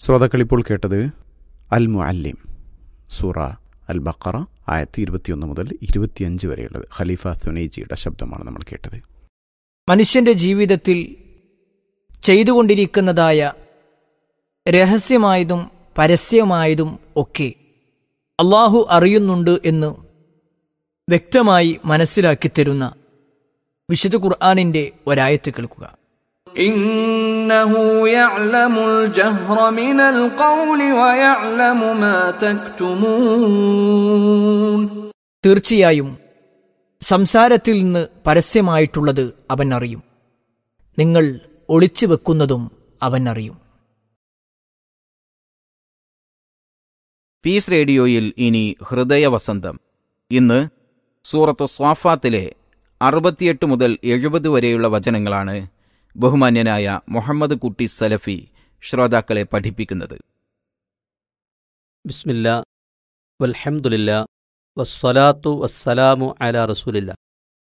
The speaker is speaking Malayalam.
ശ്രോതാക്കൾ ഇപ്പോൾ കേട്ടത് അൽ മുഅല്ലിം സൂറ അൽ ബക്കറ ആയത്തി ഇരുപത്തിയൊന്ന് മുതൽ ഇരുപത്തിയഞ്ച് വരെയുള്ളത് ഖലീഫ സുനൈജിയുടെ ശബ്ദമാണ് നമ്മൾ കേട്ടത് മനുഷ്യന്റെ ജീവിതത്തിൽ ചെയ്തുകൊണ്ടിരിക്കുന്നതായ രഹസ്യമായതും പരസ്യമായതും ഒക്കെ അള്ളാഹു അറിയുന്നുണ്ട് എന്ന് വ്യക്തമായി മനസ്സിലാക്കി തരുന്ന വിശുദ്ധ ഖുർആാനിന്റെ ഒരായത്ത് കേൾക്കുക إنه يعلم الجهر من القول ويعلم ما تكتمون തീർച്ചയായും സംസാരത്തിൽ നിന്ന് പരസ്യമായിട്ടുള്ളത് അവൻ അറിയും നിങ്ങൾ ഒളിച്ചു വെക്കുന്നതും അവൻ അറിയും പീസ് റേഡിയോയിൽ ഇനി ഹൃദയവസന്തം ഇന്ന് സൂറത്ത് സ്വാഫാത്തിലെ അറുപത്തിയെട്ട് മുതൽ എഴുപത് വരെയുള്ള വചനങ്ങളാണ് ബഹുമാന്യനായ മുഹമ്മദ് കുട്ടി സലഫി ശ്രോതാക്കളെ പഠിപ്പിക്കുന്നത് ബിസ്മില്ല വൽഹംദുലില്ല വസ്സലാത്തു വസ്സലാമു അല റസൂലില്ല